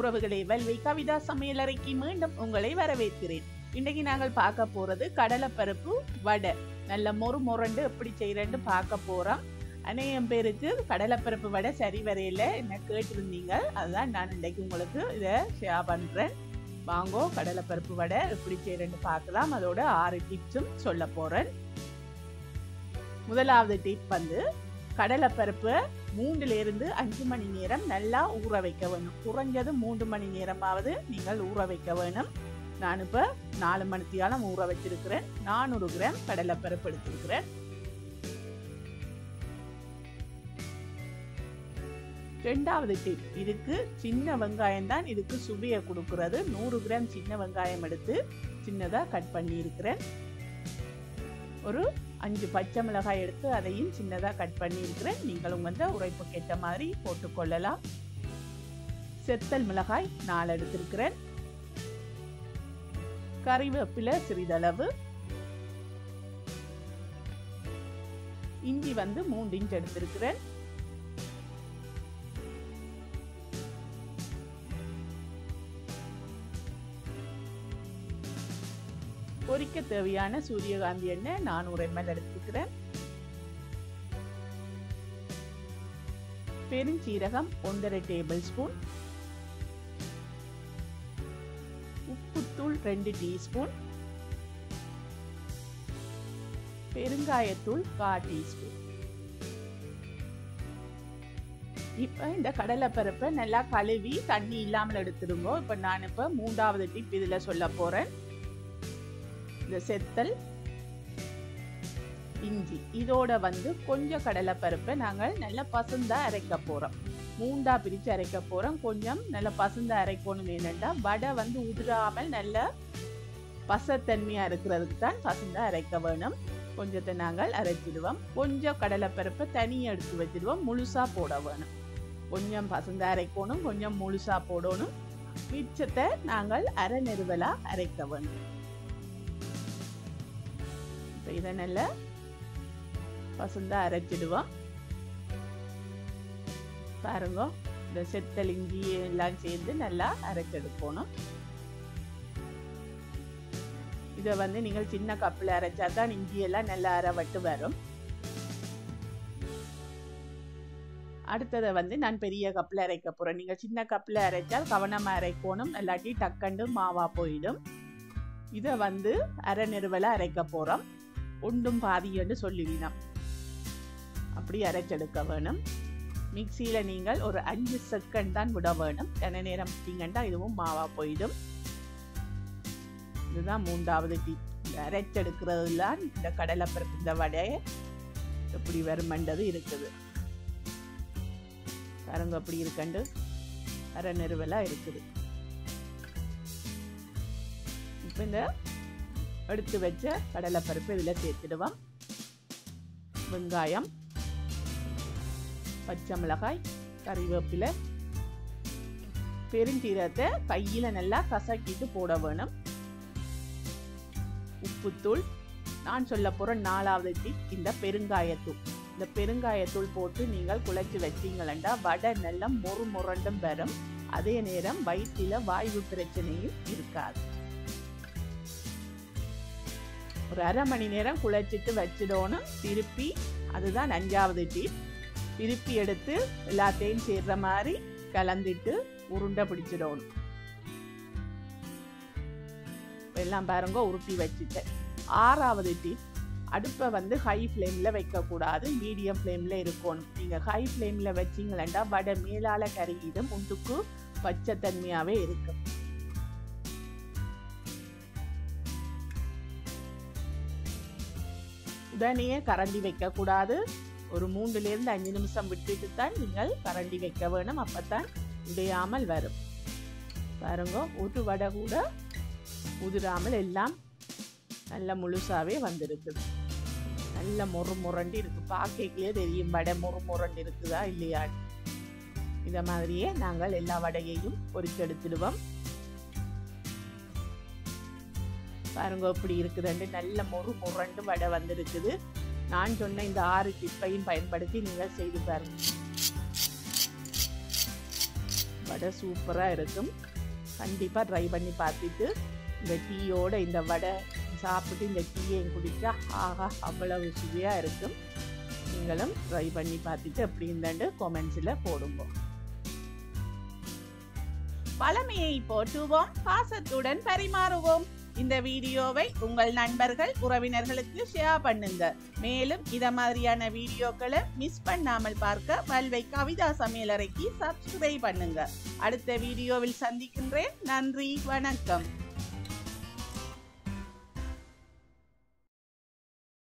உறவுகளே வல்வை கவிதா சமையலறைக்கு மீண்டும் உங்களை வரவேற்கிறேன் இன்னைக்கு நாங்கள் பார்க்க போறது கடலைப்பருப்பு வடை நல்ல மொறு மொரண்டு எப்படி செய்யறேன்னு பார்க்க போறோம் அநேகம் பேருக்கு கடலைப்பருப்பு வடை சரி வரையில என்ன கேட்டிருந்தீங்க அதுதான் நான் இன்னைக்கு உங்களுக்கு இதை ஷேர் பண்றேன் வாங்கோ கடலைப்பருப்பு வடை எப்படி செய்யறேன்னு பார்க்கலாம் அதோட ஆறு டிப்ஸும் சொல்ல போறேன் முதலாவது டிப் வந்து கடலைப்பருப்பை மூன்றுல இருந்து அஞ்சு மணி நேரம் நல்லா ஊற வைக்க வேணும் குறைஞ்சது மூன்று மணி நேரமாவது நீங்கள் ஊற வைக்க வேணும் நான் இப்போ நாலு மணித்தியாலம் ஊற வச்சிருக்கிறேன் நானூறு கிராம் கடலைப்பருப்பு எடுத்திருக்கிறேன் ரெண்டாவது டிப் இதுக்கு சின்ன வெங்காயம் தான் இதுக்கு சுவையை கொடுக்கறது நூறு கிராம் சின்ன வெங்காயம் எடுத்து சின்னதாக கட் பண்ணி இருக்கிறேன் ஒரு அஞ்சு பச்சை மிளகாய் எடுத்து அதையும் சின்னதாக கட் பண்ணி இருக்கிறேன் நீங்களும் வந்து உரைப்புக்கு ஏற்ற மாதிரி போட்டுக்கொள்ளலாம் செத்தல் மிளகாய் நாலு எடுத்திருக்கிறேன் கறிவேப்பிலை சிறிதளவு இஞ்சி வந்து மூன்று இன்ச் எடுத்திருக்கிறேன் பொரிக்க தேவையான சூரியகாந்தி எண்ணெய் நானூறு எம்எல் எடுத்துக்கிறேன் பெருஞ்சீரகம் ஒன்றரை டேபிள் ஸ்பூன் உப்புத்தூள் ரெண்டு டீஸ்பூன் பெருங்காயத்தூள் கால் டீஸ்பூன் இப்போ இந்த கடலைப்பருப்பை நல்லா கழுவி தண்ணி இல்லாமல் எடுத்துடுங்க இப்போ நான் இப்போ மூன்றாவது டிப் இதில் சொல்ல போகிறேன் இந்த செத்தல் இஞ்சி இதோட வந்து கொஞ்சம் கடலைப்பருப்பை நாங்கள் நல்லா பசுந்தா அரைக்க போகிறோம் மூண்டா பிரித்து அரைக்க போகிறோம் கொஞ்சம் நல்லா பசுந்தா அரைக்கணும் என்னென்னா வடை வந்து உதிராமல் நல்ல பசத்தன்மையாக இருக்கிறதுக்கு தான் பசுந்தா அரைக்க வேணும் கொஞ்சத்தை நாங்கள் அரைச்சிடுவோம் கொஞ்சம் கடலைப்பருப்பை தனியாக எடுத்து வச்சிடுவோம் முழுசாக போட வேணும் கொஞ்சம் பசுந்தா அரைக்கணும் கொஞ்சம் முழுசாக போடணும் மிச்சத்தை நாங்கள் அரை நெருவலாக அரைக்க வேணும் இப்போ இதை நல்லா பசுந்தா அரைச்சிடுவோம் பாருங்க இந்த செத்தல் இஞ்சி எல்லாம் சேர்ந்து நல்லா அரைச்செடுக்கணும் இதை வந்து நீங்கள் சின்ன கப்பில் அரைச்சா தான் இஞ்சி எல்லாம் நல்லா அரைவட்டு வரும் அடுத்ததை வந்து நான் பெரிய கப்பில் அரைக்க போகிறேன் நீங்கள் சின்ன கப்பில் அரைச்சால் கவனமாக அரைக்கணும் இல்லாட்டி டக்கண்டு மாவா போயிடும் இதை வந்து அரை நிறுவலாக அரைக்க போகிறோம் ஒன்றும் பாதின்னு சொல்லுவீனம் அப்படி அரைச்செடுக்க வேணும் மிக்சியில் நீங்கள் ஒரு அஞ்சு செகண்ட் தான் விட வேணும் கன நேரம் விட்டீங்கன்னா இதுவும் மாவா போயிடும் இதுதான் மூன்றாவது டீ இந்த அரைச்செடுக்கிறதுலாம் இந்த கடலைப்பருப்பு இந்த வடையை எப்படி வருமன்றது இருக்குது பாருங்க அப்படி இருக்கண்டு அரை நெருவலாக இருக்குது இப்போ இந்த எடுத்து வச்ச கடலைப்பருப்பு இதில் சேர்த்துடுவோம் வெங்காயம் பச்சை மிளகாய் கறிவேப்பிலை பெருஞ்சீரகத்தை கையில் நல்லா கசக்கிட்டு போட வேணும் உப்புத்தூள் நான் சொல்ல போகிற நாலாவது டிப் இந்த பெருங்காயத்தூள் இந்த பெருங்காயத்தூள் போட்டு நீங்கள் குழைச்சி வச்சீங்களா வடை நல்லா மொறு முரண்டும் வரும் அதே நேரம் வயிற்றில் வாய்வு பிரச்சனையும் இருக்காது ஒரு அரை மணி நேரம் குழைச்சிட்டு வச்சிடணும் திருப்பி அதுதான் அஞ்சாவது டிப் திருப்பி எடுத்து எல்லாத்தையும் சேர்ற மாதிரி கலந்துட்டு உருண்டை பிடிச்சிடணும் எல்லாம் பாருங்க உருட்டி வச்சுட்டேன் ஆறாவது டிப் அடுப்பை வந்து ஹை ஃப்ளேமில் வைக்கக்கூடாது மீடியம் ஃப்ளேமில் இருக்கணும் நீங்கள் ஹை ஃப்ளேமில் வச்சிங்களா வடை மேலால் கருகிது முண்டுக்கு பச்சை தன்மையாகவே இருக்கும் உடனே கரண்டி வைக்கக்கூடாது ஒரு மூன்றுலேருந்து அஞ்சு நிமிஷம் விட்டுட்டு தான் நீங்கள் கரண்டி வைக்க வேணும் அப்போ தான் உடையாமல் வரும் பாருங்க ஒரு வடை கூட உதிராமல் எல்லாம் நல்ல முழுசாகவே வந்திருக்குது நல்ல மொறு முரண்டு இருக்கு பார்க்கலே தெரியும் வடை மொறு முரண்டு இருக்குதா இல்லையா இதை மாதிரியே நாங்கள் எல்லா வடையையும் பொறிச்செடுத்துடுவோம் பாருங்க இப்படி இருக்குதுண்டு நல்ல மொறு முரண்டு வடை வந்திருக்குது நான் சொன்ன இந்த ஆறு டிப்பையும் பயன்படுத்தி நீங்கள் செய்து பாருங்க வடை சூப்பராக இருக்கும் கண்டிப்பாக ட்ரை பண்ணி பார்த்துட்டு இந்த டீயோட இந்த வடை சாப்பிட்டு இந்த டீயையும் குடித்தா ஆஹா அவ்வளவு சுவையாக இருக்கும் நீங்களும் ட்ரை பண்ணி பார்த்துட்டு எப்படி இருந்தாண்டு கொமெண்ட்ஸில் போடுங்க பழமையை போற்றுவோம் பாசத்துடன் பரிமாறுவோம் இந்த வீடியோவை உங்கள் நண்பர்கள் உறவினர்களுக்கு ஷேர் பண்ணுங்க மேலும் இத மாதிரியான வீடியோக்களை மிஸ் பண்ணாமல் பார்க்க வல்வை கவிதா சமையலறைக்கு சப்ஸ்கிரைப் பண்ணுங்க அடுத்த வீடியோவில் சந்திக்கின்றேன் நன்றி வணக்கம்